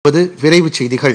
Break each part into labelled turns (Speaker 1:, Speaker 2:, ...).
Speaker 1: இப்போது விரைவுச் செய்திகள்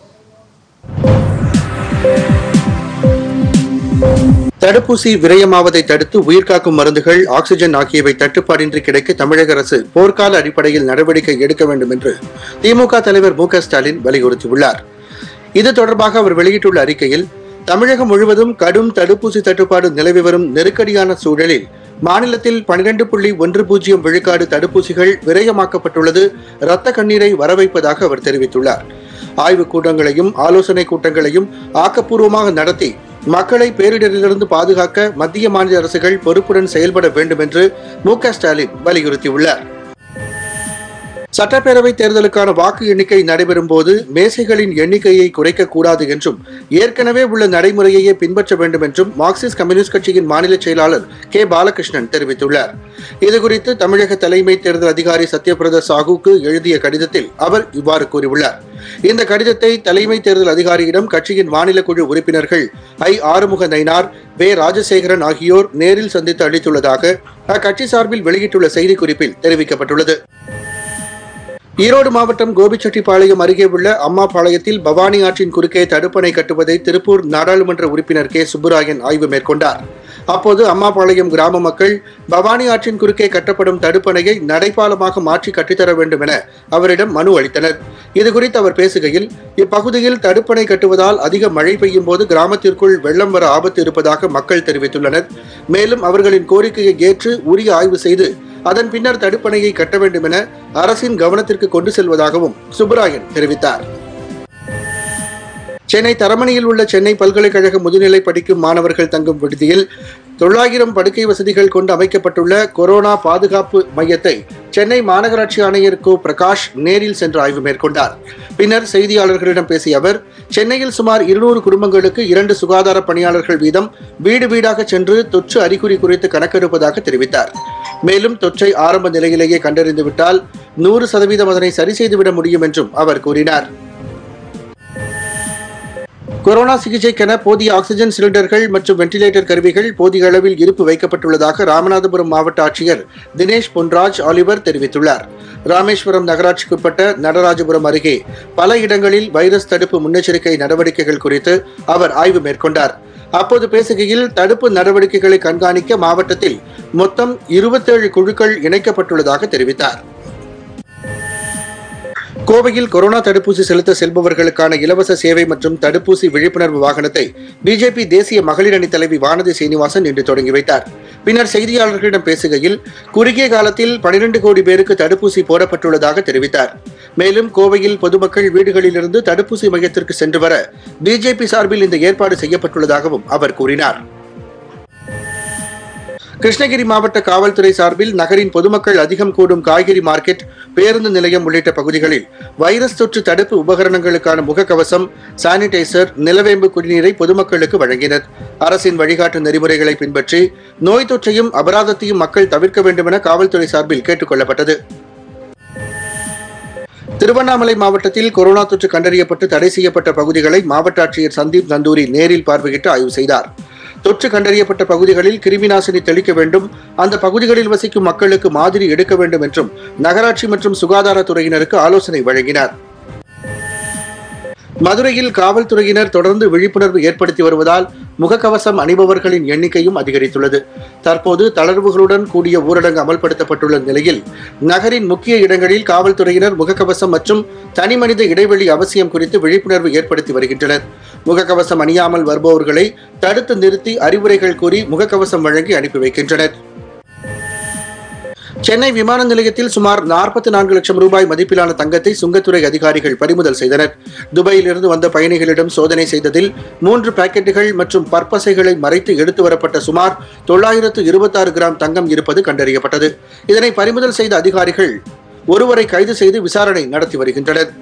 Speaker 1: தடுப்பூசி விரயமாவதை தடுத்து உயிர்காக்கும் மருந்துகள் ஆக்ஸிஜன் ஆகியவை தட்டுப்பாடின்றி கிடைக்க தமிழக அரசு போர்க்கால அடிப்படையில் நடவடிக்கை எடுக்க வேண்டும் என்று திமுக தலைவர் மு க ஸ்டாலின் வலியுறுத்தியுள்ளார் இது தொடர்பாக அவர் வெளியிட்டுள்ள அறிக்கையில் தமிழகம் முழுவதும் கடும் தடுப்பூசி தட்டுப்பாடு நிலவி வரும் நெருக்கடியான சூழலில் மாநிலத்தில் பனிரெண்டு புள்ளி ஒன்று பூஜ்ஜியம் விழுக்காடு தடுப்பூசிகள் விரயமாக்கப்பட்டுள்ளது இரத்த கண்ணீரை வரவைப்பதாக அவர் தெரிவித்துள்ளார் ஆய்வுக் கூட்டங்களையும் ஆலோசனை கூட்டங்களையும் ஆக்கப்பூர்வமாக நடத்தி மக்களை பேரிடரிலிருந்து பாதுகாக்க மத்திய மாநில அரசுகள் பொறுப்புடன் செயல்பட வேண்டும் என்று மு க ஸ்டாலின் வலியுறுத்தியுள்ளார் சட்டப்பேரவை தேர்தலுக்கான வாக்கு எண்ணிக்கை நடைபெறும் போது மேசைகளின் எண்ணிக்கையை குறைக்கக்கூடாது என்றும் ஏற்கனவே உள்ள நடைமுறையையே பின்பற்ற வேண்டும் என்றும் மார்க்சிஸ்ட் கம்யூனிஸ்ட் கட்சியின் மாநில செயலாளர் கே பாலகிருஷ்ணன் தெரிவித்துள்ளார் இதுகுறித்து தமிழக தலைமை தேர்தல் அதிகாரி சத்யபிரத சாஹூக்கு எழுதிய கடிதத்தில் அவர் இவ்வாறு கூறியுள்ளார் இந்த கடிதத்தை தலைமை தேர்தல் அதிகாரியிடம் கட்சியின் மாநில குழு உறுப்பினர்கள் ஐ ஆறுமுக நயினார் வே ராஜசேகரன் ஆகியோர் நேரில் சந்தித்து அளித்துள்ளதாக அக்கட்சி சார்பில் வெளியிட்டுள்ள செய்திக்குறிப்பில் தெரிவிக்கப்பட்டுள்ளது ஈரோடு மாவட்டம் கோபிச்செட்டிப்பாளையம் அருகே உள்ள அம்மாபாளையத்தில் பவானி ஆற்றின் குறுக்கே தடுப்பணை கட்டுவதை திருப்பூர் நாடாளுமன்ற உறுப்பினர் கே சுப்புராயன் ஆய்வு மேற்கொண்டார் அப்போது அம்மாபாளையம் கிராம மக்கள் பவானி ஆற்றின் குறுக்கே கட்டப்படும் தடுப்பணையை நடைபாலமாக மாற்றி கட்டித்தர வேண்டும் என அவரிடம் மனு அளித்தனர் இதுகுறித்து அவர் பேசுகையில் இப்பகுதியில் தடுப்பணை கட்டுவதால் அதிக மழை பெய்யும் போது கிராமத்திற்குள் வெள்ளம் வர ஆபத்து இருப்பதாக மக்கள் தெரிவித்துள்ளனர் மேலும் அவர்களின் கோரிக்கையை ஏற்று உரிய ஆய்வு செய்து அதன் பின்னர் தடுப்பணையை கட்ட வேண்டும் என அரசின் கவனத்திற்கு கொண்டு செல்வதாகவும் சுப்பராயன் தெரிவித்தார் சென்னை தரமணியில் உள்ள சென்னை பல்கலைக்கழக முதுநிலை படிக்கும் மாணவர்கள் தங்கும் விடுதியில் தொள்ளாயிரம் படுக்கை வசதிகள் கொண்டு அமைக்கப்பட்டுள்ள கொரோனா பாதுகாப்பு மையத்தை சென்னை மாநகராட்சி ஆணையர் கோ பிரகாஷ் நேரில் சென்று ஆய்வு மேற்கொண்டார் பின்னர் செய்தியாளர்களிடம் பேசிய அவர் சென்னையில் சுமார் இருநூறு குடும்பங்களுக்கு இரண்டு சுகாதார பணியாளர்கள் வீதம் வீடு வீடாக சென்று தொற்று அறிகுறி குறித்து கணக்கெடுப்பதாக தெரிவித்தார் மேலும் தொற்றை ஆரம்ப நிலையிலேயே கண்டறிந்துவிட்டால் நூறு சதவீதம் அதனை சரி செய்துவிட முடியும் என்றும் அவர் கூறினார் கொரோனா சிகிச்சைக்கென போதிய ஆக்ஸிஜன் சிலிண்டர்கள் மற்றும் வெண்டிலேட்டர் கருவிகள் போதிய அளவில் இருப்பு வைக்கப்பட்டுள்ளதாக ராமநாதபுரம் மாவட்ட ஆட்சியர் தினேஷ் பொன்ராஜ் ஆலிவர் தெரிவித்துள்ளார் ராமேஸ்வரம் நகராட்சிக்குட்பட்ட நடராஜபுரம் அருகே பல இடங்களில் வைரஸ் தடுப்பு முன்னெச்சரிக்கை நடவடிக்கைகள் குறித்து அவர் ஆய்வு மேற்கொண்டார் அப்போது பேசுகையில் தடுப்பு நடவடிக்கைகளை கண்காணிக்க மாவட்டத்தில் மொத்தம் இருபத்தேழு குழுக்கள் இணைக்கப்பட்டுள்ளதாக தெரிவித்தார் கோவையில் கொரோனா தடுப்பூசி செலுத்த செல்பவர்களுக்கான இலவச சேவை மற்றும் தடுப்பூசி விழிப்புணர்வு வாகனத்தை பிஜேபி தேசிய மகளிர் அணி தலைவி வானதி சீனிவாசன் இன்று தொடங்கி வைத்தார் பின்னர் செய்தியாளர்களிடம் பேசுகையில் குறுகிய காலத்தில் பனிரெண்டு கோடி பேருக்கு தடுப்பூசி போடப்பட்டுள்ளதாக தெரிவித்தார் மேலும் கோவையில் பொதுமக்கள் வீடுகளிலிருந்து தடுப்பூசி மையத்திற்கு சென்று வர பிஜேபி சார்பில் இந்த ஏற்பாடு செய்யப்பட்டுள்ளதாகவும் அவர் கூறினார் கிருஷ்ணகிரி மாவட்ட காவல்துறை சார்பில் நகரின் பொதுமக்கள் அதிகம் கூடும் காய்கறி மார்க்கெட் பேருந்து நிலையம் உள்ளிட்ட பகுதிகளில் வைரஸ் தொற்று தடுப்பு உபகரணங்களுக்கான முகக்கவசம் சானிடைசர் நிலவேம்பு குடிநீரை பொதுமக்களுக்கு வழங்கினர் அரசின் வழிகாட்டு நெறிமுறைகளை பின்பற்றி நோய் தொற்றையும் அபராதத்தையும் மக்கள் தவிர்க்க வேண்டும் என காவல்துறை சார்பில் கேட்டுக் கொள்ளப்பட்டது திருவண்ணாமலை மாவட்டத்தில் கொரோனா தொற்று கண்டறியப்பட்டு தடை செய்யப்பட்ட பகுதிகளை மாவட்ட ஆட்சியர் சந்தீப் நந்தூரி நேரில் பார்வையிட்டு ஆய்வு செய்தார் தொற்று கண்டறியப்பட்ட பகுதிகளில் கிருமி நாசினி தெளிக்க வேண்டும் அந்த பகுதிகளில் வசிக்கும் மக்களுக்கு மாதிரி எடுக்க வேண்டும் என்றும் நகராட்சி மற்றும் சுகாதாரத்துறையினருக்கு ஆலோசனை வழங்கினார் மதுரையில் காவல்துறையினர் தொடர்ந்து விழிப்புணர்வு ஏற்படுத்தி வருவதால் முகக்கவசம் அணிபவர்களின் எண்ணிக்கையும் அதிகரித்துள்ளது தற்போது தளர்வுகளுடன் கூடிய ஊரடங்கு அமல்படுத்தப்பட்டுள்ள நிலையில் நகரின் முக்கிய இடங்களில் காவல்துறையினர் முகக்கவசம் மற்றும் தனிமனித இடைவெளி அவசியம் குறித்து விழிப்புணர்வு ஏற்படுத்தி வருகின்றனர் முகக்கவசம் அணியாமல் வருபவர்களை தடுத்து நிறுத்தி அறிவுரைகள் கூறி முகக்கவசம் வழங்கி அனுப்பி வைக்கின்றனர் சென்னை விமான நிலையத்தில் சுமார் நாற்பத்தி நான்கு லட்சம் ரூபாய் மதிப்பிலான தங்கத்தை சுங்கத்துறை அதிகாரிகள் பறிமுதல் செய்தனர் துபாயிலிருந்து வந்த பயணிகளிடம் சோதனை செய்ததில் மூன்று பாக்கெட்டுகள் மற்றும் பற்பசைகளை மறைத்து எடுத்து வரப்பட்ட சுமார் தொள்ளாயிரத்து இருபத்தாறு கிராம் தங்கம் இருப்பது கண்டறியப்பட்டது இதனை பறிமுதல் செய்த அதிகாரிகள் ஒருவரை கைது செய்து விசாரணை நடத்தி வருகின்றனர்